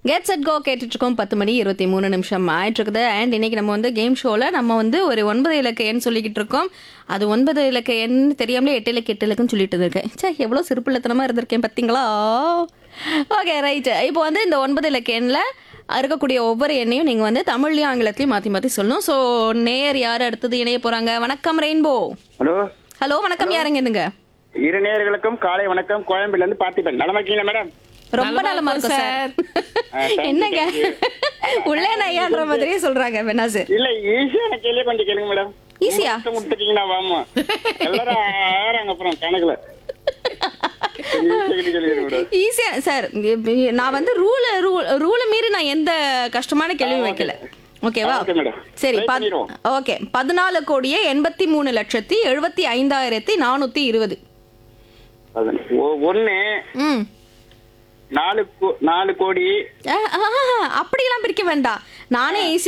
Get set go கேட்டுட்டு இருக்கோம் பத்து மணி இருபத்தி மூணு நிமிஷம் ஆயிட்டு இருக்குது அண்ட் இன்னைக்கு நம்ம வந்து கேம் ஷோல நம்ம வந்து ஒரு ஒன்பது இலக்க எண் சொல்லிக்கிட்டு இருக்கோம் அது ஒன்பது இலக்க எண் தெரியாமலே எட்டு இலக்க எட்டு இலக்குன்னு சொல்லிட்டு இருக்கேன் சே எவ்வளோ சிறுப்பிள்ளத்தனமா இருந்திருக்கேன் பார்த்தீங்களா ஓகே ரைட் இப்போ வந்து இந்த ஒன்பது இலக்க எண்ணில் இருக்கக்கூடிய ஒவ்வொரு எண்ணையும் நீங்கள் வந்து தமிழ்லையும் ஆங்கிலத்திலையும் மாற்றி மாற்றி சொல்லணும் ஸோ நேர் யார் அடுத்தது இணைய போகிறாங்க வணக்கம் ரெயின்போ ஹலோ ஹலோ வணக்கம் யாருங்க இதுங்க இரு நேயர்களுக்கும் காலை வணக்கம் கோயம்புல இருந்து பார்த்திபன் நலமா இருக்கீங்களா மேடம் ரொம்ப நலமா இருக்கும் சார் என்னங்க உள்ளே நையான்ற மாதிரியே சொல்றாங்க வேணா சார் இல்ல ஈஸியான கேள்வியே கொஞ்சம் கேளுங்க மேடம் ஈஸியா? கொடுத்துட்டீங்கன்னா வாமா எல்லாரும் ஆறாங்க அப்புறம் கணக்குல கொஞ்சம் easy ஆ கேட்டு சொல்லிடுங்க மேடம். ஈஸியா சார் நான் வந்து ரூல ரூல மீறி நான் எந்த கஷ்டமான கேள்வியும் வைக்கல ஓகேவா ஓகே மேடம். சரி Try பண்ணிடுவோம். ஓகே பதினாலு கோடியே எண்பத்தி மூணு லட்சத்தி எழுபத்தி ஐந்தாயிரத்தி நானூத்தி இருபது அதான். ஒ- ஒண்ணு ம் நாலு கோ- நாலு கோடி ஆ, ஆ, அப்படியெல்லாம் பிரிக்க வேண்டாம் நானே ஈஸி